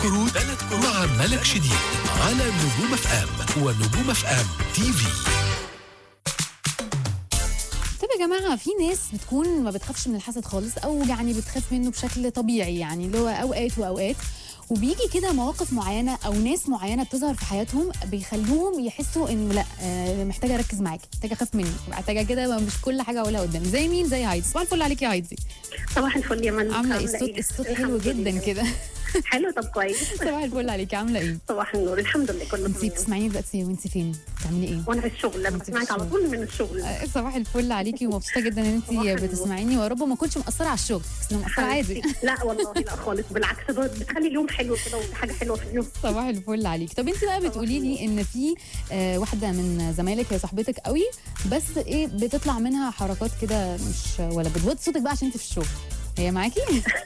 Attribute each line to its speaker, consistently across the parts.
Speaker 1: كروت ثلاث كروت مع ملك شديد على نجوم اف ام ونجوم اف ام تي في
Speaker 2: طيب يا جماعه في ناس بتكون ما بتخافش من الحسد خالص او يعني بتخاف منه بشكل طبيعي يعني اللي هو اوقات واوقات وبيجي كده مواقف معينه او ناس معينه بتظهر في حياتهم بيخلوهم يحسوا انه لا آه، محتاجه اركز معاكي محتاجه اخاف منك محتاجه كده مش كل حاجه اقولها قدامي زي مين زي هايدي صباح الفل عليك يا هايدي
Speaker 3: صباح الفل يا منى
Speaker 2: عامله ايه الصوت الصوت حلو
Speaker 3: الحمد
Speaker 2: جدا
Speaker 3: لله.
Speaker 2: كده
Speaker 3: حلو طب كويس
Speaker 2: صباح الفل عليكي عامله ايه
Speaker 3: صباح النور الحمد لله كله
Speaker 2: انت
Speaker 3: تمام
Speaker 2: بتسمعيني دلوقتي وانت فين بتعملي ايه
Speaker 3: وانا في الشغل لما
Speaker 2: أنت في
Speaker 3: بسمعك على
Speaker 2: الشغل.
Speaker 3: طول من الشغل
Speaker 2: آه، صباح الفل عليكي ومبسوطه جدا ان
Speaker 3: صباح
Speaker 2: انت
Speaker 3: النور.
Speaker 2: بتسمعيني ويا رب ما اكونش مقصره على الشغل بس انا مقصره عادي
Speaker 3: حبيبتي. لا والله لا خالص بالعكس ده بتخلي اليوم حلو كده وفي حاجه حلوه في اليوم
Speaker 2: صباح الفل عليك طب انت بقى بتقولي لي ان في آه، واحده من زمايلك هي صاحبتك قوي بس ايه بتطلع منها حركات كده مش ولا بتوطي صوتك بقى عشان انت في الشغل هي معاكي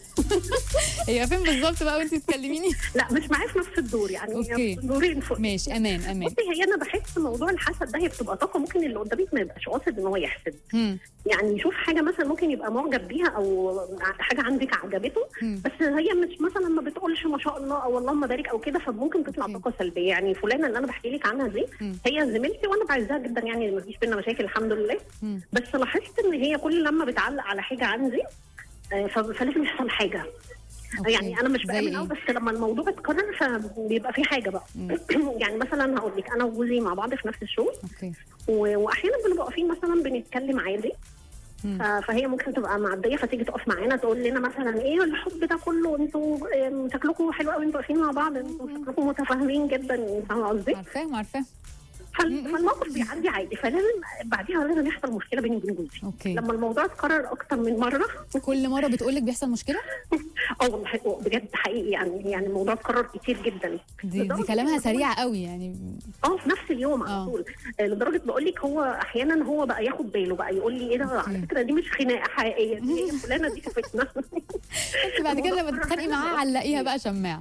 Speaker 2: هي فين بالظبط بقى وانت بتكلميني
Speaker 3: لا مش معايا في نفس الدور يعني هي
Speaker 2: أوكي.
Speaker 3: في دورين فوق
Speaker 2: ماشي امان امان
Speaker 3: بصي هي انا بحس موضوع الحسد ده هي بتبقى طاقه ممكن اللي قدامك ما يبقاش قاصد ان هو يحسد
Speaker 2: هم،
Speaker 3: يعني يشوف حاجه مثلا ممكن يبقى معجب بيها او حاجه عندك عجبته
Speaker 2: مم.
Speaker 3: بس هي مش مثلا ما بتقولش ما شاء الله او اللهم بارك او كده فممكن تطلع
Speaker 2: أوكي.
Speaker 3: طاقه سلبيه يعني فلانه اللي انا بحكي لك عنها دي
Speaker 2: مم.
Speaker 3: هي زميلتي وانا بعزها جدا يعني ما فيش بينا مشاكل الحمد لله
Speaker 2: هم.
Speaker 3: بس لاحظت ان هي كل لما بتعلق على حاجه عندي آه، ف- فلازم يحصل حاجه
Speaker 2: أوكي.
Speaker 3: يعني انا مش
Speaker 2: زي
Speaker 3: بامن
Speaker 2: إيه؟
Speaker 3: قوي بس لما الموضوع اتكرر فبيبقى في حاجه بقى
Speaker 2: مم.
Speaker 3: يعني مثلا هقول لك انا وجوزي مع بعض في نفس الشغل
Speaker 2: اوكي
Speaker 3: و- واحيانا بنبقى واقفين مثلا بنتكلم عادي
Speaker 2: مم.
Speaker 3: ف- فهي ممكن تبقى معديه فتيجي تقف معانا تقول لنا مثلا ايه الحب ده كله انتوا آم، شكلكم حلو قوي انتوا واقفين مع بعض انتوا شكلكم متفاهمين جدا فاهمه قصدي؟
Speaker 2: عارفاهم عارفاهم
Speaker 3: فال- فالموقف بيعدي عادي فلازم بعديها لازم يحصل مشكله بيني وبين جوزي
Speaker 2: اوكي
Speaker 3: لما الموضوع اتكرر اكتر من مره
Speaker 2: كل مره بتقول لك بيحصل مشكله
Speaker 3: اه والله بجد حقيقي يعني يعني الموضوع اتكرر كتير جدا
Speaker 2: دي, دي
Speaker 3: لدرجة
Speaker 2: كلامها
Speaker 3: إن هو-
Speaker 2: سريع قوي يعني
Speaker 3: اه في نفس اليوم
Speaker 2: آه.
Speaker 3: على طول آه، لدرجه بقول لك هو احيانا هو بقى ياخد باله بقى يقول لي ايه ده على
Speaker 2: أوكي.
Speaker 3: فكره دي مش خناقه حقيقيه دي هي فلانه دي شافتنا
Speaker 2: انت بعد كده لما تتخانقي معاها علقيها بقى شماعه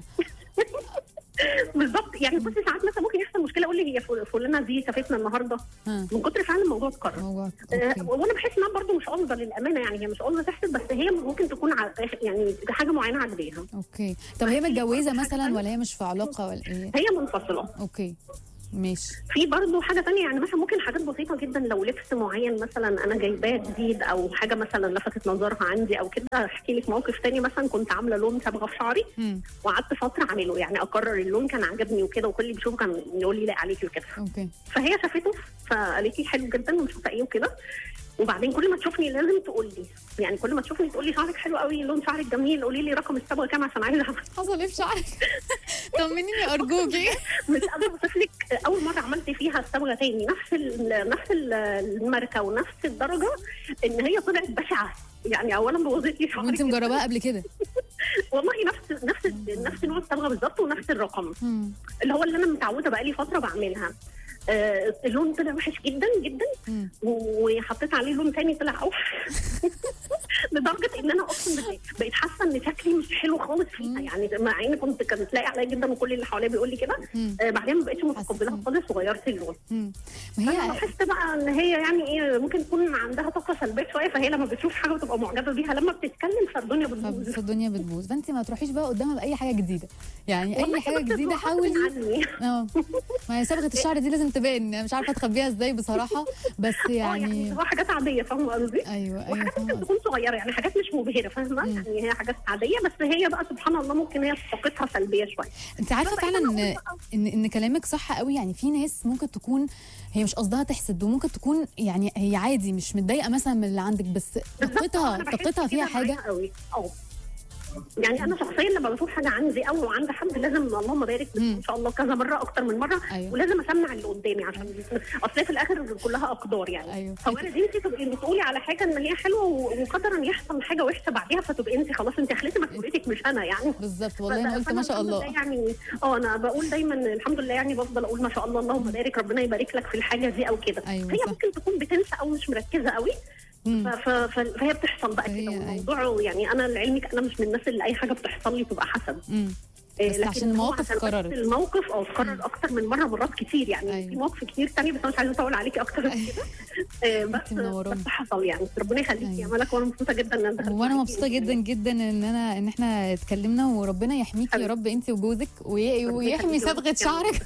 Speaker 3: بالظبط يعني بصي ساعات مثلا ممكن يحصل مشكله اقول لي هي فل- فلانه دي شافتنا النهارده
Speaker 2: ها
Speaker 3: من كتر فعلا الموضوع اتكرر
Speaker 2: هو
Speaker 3: آه،
Speaker 2: اوكي
Speaker 3: وانا بحس انها برضه مش قصده للامانه يعني هي مش قصده تحسد بس هي ممكن تكون ع... يعني حاجه معينه عاجباها
Speaker 2: اوكي طب هي متجوزه مثلا ولا هي مش في علاقه ولا ايه
Speaker 3: هي منفصله
Speaker 2: اوكي ماشي
Speaker 3: في برضه حاجه تانية يعني مثلا ممكن حاجات بسيطه جدا لو لبس معين مثلا انا جايباه جديد او حاجه مثلا لفتت نظرها عندي او كده احكي لك موقف تاني مثلا كنت عامله لون صبغه في شعري
Speaker 2: هم.
Speaker 3: وقعدت فتره اعمله يعني اقرر اللون كان عجبني وكده وكل اللي بيشوفه كان يقول لي لا عليكي وكده
Speaker 2: اوكي
Speaker 3: فهي شافته فقالت لي حلو جدا ومش عارفه ايه وكده وبعدين كل ما تشوفني لازم تقول لي يعني كل ما تشوفني تقول لي شعرك حلو قوي لون شعرك جميل قولي لي رقم الصبغه كام عشان عايزه أعمل.
Speaker 2: حصل ايه في شعرك طمنيني ارجوكي
Speaker 3: مش قادره اوصف لك اول مره عملت فيها الصبغه تاني نفس ال نفس ال- الماركه ونفس الدرجه ان هي طلعت بشعه يعني اولا بوظت لي شعري
Speaker 2: وانت مجرباها قبل كده
Speaker 3: والله نفس نفس نفس نوع الصبغه بالظبط ونفس الرقم
Speaker 2: هم.
Speaker 3: اللي هو اللي انا متعوده بقالي فتره بعملها آه اللون طلع وحش جدا جدا
Speaker 2: هم.
Speaker 3: وحطيت عليه لون تاني طلع اوحش لدرجه ان انا اقسم بالله بقيت حاسه ان شكلي مش حلو خالص فيها يعني مع اني كنت كانت لايقه عليا جدا وكل اللي حواليا بيقول لي كده
Speaker 2: مم.
Speaker 3: آه بعدين ما بقتش متقبلها
Speaker 2: حسيت.
Speaker 3: خالص وغيرت اللون
Speaker 2: هم. ما
Speaker 3: فانا
Speaker 2: هي
Speaker 3: لاحظت بقى ان هي يعني ايه ممكن تكون عندها طاقه سلبيه شويه فهي لما بتشوف حاجه وتبقى معجبه بيها لما بتتكلم فالدنيا بتبوظ
Speaker 2: فالدنيا بتبوظ فانت ما تروحيش بقى قدامها باي حاجه جديده يعني
Speaker 3: والله
Speaker 2: اي حاجه
Speaker 3: بس
Speaker 2: جديده
Speaker 3: غصب
Speaker 2: حاولي
Speaker 3: عني.
Speaker 2: اه ما هي صبغه الشعر دي لازم تبان أنا مش عارفه تخبيها ازاي بصراحه بس
Speaker 3: اه يعني
Speaker 2: يعني
Speaker 3: هو حاجات عاديه فاهمه قصدي؟
Speaker 2: ايوه ايوه
Speaker 3: وحاجات
Speaker 2: فاهمة
Speaker 3: ممكن
Speaker 2: قصدك.
Speaker 3: تكون صغيره يعني حاجات مش مبهره فاهمه؟
Speaker 2: مم.
Speaker 3: يعني هي حاجات عاديه بس هي بقى سبحان الله ممكن هي طاقتها سلبيه شويه
Speaker 2: انت عارفه
Speaker 3: بس
Speaker 2: فعلا
Speaker 3: أنا
Speaker 2: ان
Speaker 3: أقول بقى-
Speaker 2: ان ان كلامك صح قوي يعني في ناس ممكن تكون هي مش قصدها تحسد وممكن تكون يعني هي عادي مش متضايقه مثلا من اللي عندك بس طاقتها
Speaker 3: أنا بحس
Speaker 2: طاقتها فيها
Speaker 3: كده
Speaker 2: حاجه
Speaker 3: معاها قوي اه يعني انا شخصيا لما بشوف حاجه عندي او عند حد لازم اللهم بارك بس
Speaker 2: مم.
Speaker 3: ان شاء الله كذا مره اكتر من مره
Speaker 2: أيوة.
Speaker 3: ولازم اسمع اللي قدامي عشان اصل هي في الاخر كلها اقدار يعني
Speaker 2: أيوة.
Speaker 3: فوارد انت تبقي بتقولي على حاجه ان هي حلوه و- وقدرا يحصل حاجه وحشه بعديها فتبقي انت خلاص انت خليتي مسؤوليتك مش انا يعني
Speaker 2: بالظبط والله انا
Speaker 3: فأنا-
Speaker 2: قلت
Speaker 3: فأنا
Speaker 2: ما شاء
Speaker 3: الحمد
Speaker 2: الله
Speaker 3: لله يعني اه انا بقول دايما الحمد لله يعني بفضل اقول ما شاء الله اللهم بارك ربنا يبارك لك في الحاجه دي او كده
Speaker 2: أيوة
Speaker 3: هي
Speaker 2: صح.
Speaker 3: ممكن تكون بتنسى او مش مركزه قوي ف-
Speaker 2: مم.
Speaker 3: ف- ف- فهي بتحصل بقى
Speaker 2: فهي-
Speaker 3: كده
Speaker 2: أيوة.
Speaker 3: والموضوع يعني انا لعلمك انا مش من الناس اللي اي حاجه بتحصل لي تبقى حسد
Speaker 2: مم.
Speaker 3: آه،
Speaker 2: بس
Speaker 3: لكن
Speaker 2: عشان
Speaker 3: هو
Speaker 2: المواقف
Speaker 3: عشان بس
Speaker 2: اتكررت.
Speaker 3: الموقف او اتكرر اكتر من مره مرات كتير يعني
Speaker 2: أيوة.
Speaker 3: في مواقف كتير تانية بس انا مش عايزه اطول عليكي اكتر من كده آه، بس
Speaker 2: منوراني.
Speaker 3: بس حصل يعني ربنا يخليكي يا
Speaker 2: أيوة.
Speaker 3: ملك وانا مبسوطه جدا ان انا دخلت
Speaker 2: وانا
Speaker 3: معاكي.
Speaker 2: مبسوطه جدا جدا ان انا ان احنا اتكلمنا وربنا يحميكي يا
Speaker 3: حبيبتي.
Speaker 2: رب انت وجوزك وي-
Speaker 3: ربنا
Speaker 2: ويحمي
Speaker 3: يخليكي
Speaker 2: صبغه
Speaker 3: ويخليكي.
Speaker 2: شعرك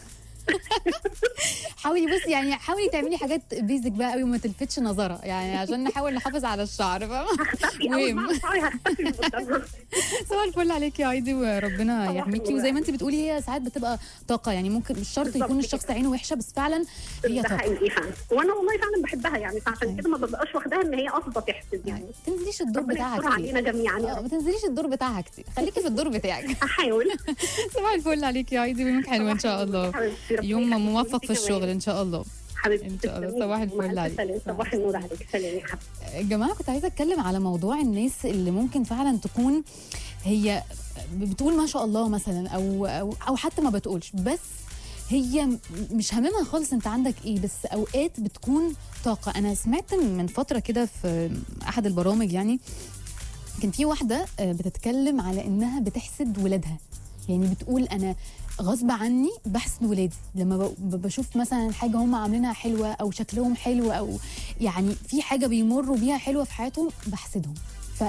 Speaker 2: حاولي بصي يعني حاولي تعملي حاجات بيزك بقى قوي وما تلفتش نظرها يعني عشان نحاول نحافظ على الشعر فاهمه
Speaker 3: هختفي اول
Speaker 2: مهم.
Speaker 3: ما أعرف شعري هختفي من قدامها
Speaker 2: صباح الفل عليك يا عايدي وربنا
Speaker 3: صباح
Speaker 2: يحميكي
Speaker 3: النور.
Speaker 2: وزي ما انت بتقولي هي ساعات بتبقى طاقه يعني ممكن مش شرط
Speaker 3: بالظبط
Speaker 2: يكون الشخص
Speaker 3: كده.
Speaker 2: عينه وحشه بس فعلا هي
Speaker 3: ده
Speaker 2: طاقه
Speaker 3: حقيقي فعلا وانا والله فعلا بحبها يعني فعشان
Speaker 2: أيوة.
Speaker 3: كده ما ببقاش واخداها ان هي قصده تحسد يعني
Speaker 2: ما تنزليش الدور
Speaker 3: ربنا
Speaker 2: بتاعها
Speaker 3: يستر
Speaker 2: كتير
Speaker 3: علينا جميعا يا
Speaker 2: اه
Speaker 3: رب
Speaker 2: ما تنزليش الدور بتاعها كتير خليكي في الدور بتاعك
Speaker 3: هحاول
Speaker 2: صباح الفل عليك يا عايدي ويومك حلو ان شاء الله
Speaker 3: حبيبتي، ربنا
Speaker 2: يوم
Speaker 3: يخليكي.
Speaker 2: موفق
Speaker 3: وانتي
Speaker 2: في الشغل
Speaker 3: كمان.
Speaker 2: ان شاء الله
Speaker 3: حبيبتي
Speaker 2: إن شاء الله.
Speaker 3: تسلمي.
Speaker 2: صباح الفل
Speaker 3: مع ألف
Speaker 2: عليك.
Speaker 3: سلامة. صباح النور عليك سلامي يا حبيبتي
Speaker 2: يا جماعه كنت عايزه اتكلم على موضوع الناس اللي ممكن فعلا تكون هي بتقول ما شاء الله مثلا او او, أو حتى ما بتقولش بس هي م- مش هاممها خالص انت عندك ايه بس اوقات بتكون طاقه انا سمعت من فتره كده في احد البرامج يعني كان في واحده آه، بتتكلم على انها بتحسد ولادها يعني بتقول انا غصب عني بحسد ولادي لما ب- ب- بشوف مثلا حاجه هم عاملينها حلوه او شكلهم حلو او يعني في حاجه بيمروا بيها حلوه في حياتهم بحسدهم ف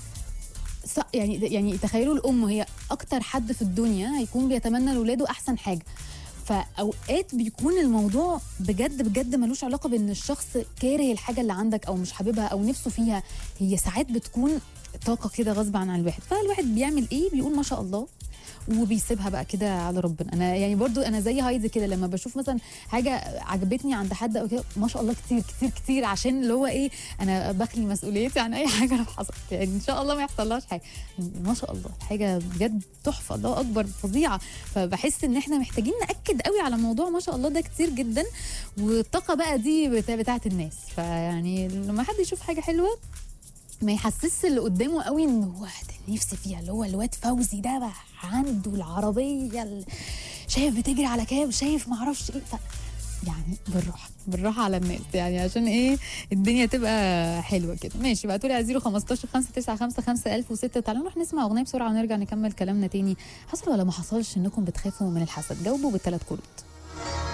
Speaker 2: ص- يعني يعني تخيلوا الام هي اكتر حد في الدنيا هيكون بيتمنى لاولاده احسن حاجه فاوقات بيكون الموضوع بجد بجد ملوش علاقه بان الشخص كاره الحاجه اللي عندك او مش حاببها او نفسه فيها هي ساعات بتكون طاقه كده غصب عن الواحد فالواحد بيعمل ايه بيقول ما شاء الله وبيسيبها بقى كده على ربنا انا يعني برضو انا زي هايدي كده لما بشوف مثلا حاجه عجبتني عند حد او كده ما شاء الله كتير كتير كتير عشان اللي هو ايه انا بخلي مسؤوليتي عن اي حاجه لو حصلت يعني ان شاء الله ما يحصلهاش حاجه ما شاء الله حاجه بجد تحفه الله اكبر فظيعه فبحس ان احنا محتاجين ناكد قوي على موضوع ما شاء الله ده كتير جدا والطاقه بقى دي بتا- بتاعه الناس فيعني لما حد يشوف حاجه حلوه ما يحسسش اللي قدامه قوي ان هو ده نفسي فيها اللي هو الواد فوزي ده بقى عنده العربيه ال- شايف بتجري على كام شايف ما اعرفش ايه ف... يعني بالراحه بالراحه على الناس يعني عشان ايه الدنيا تبقى حلوه كده ماشي بعتوا لي على 015 595 5006 تعالوا نروح نسمع اغنيه بسرعه ونرجع نكمل كلامنا تاني حصل ولا ما حصلش انكم بتخافوا من الحسد جاوبوا بالثلاث كروت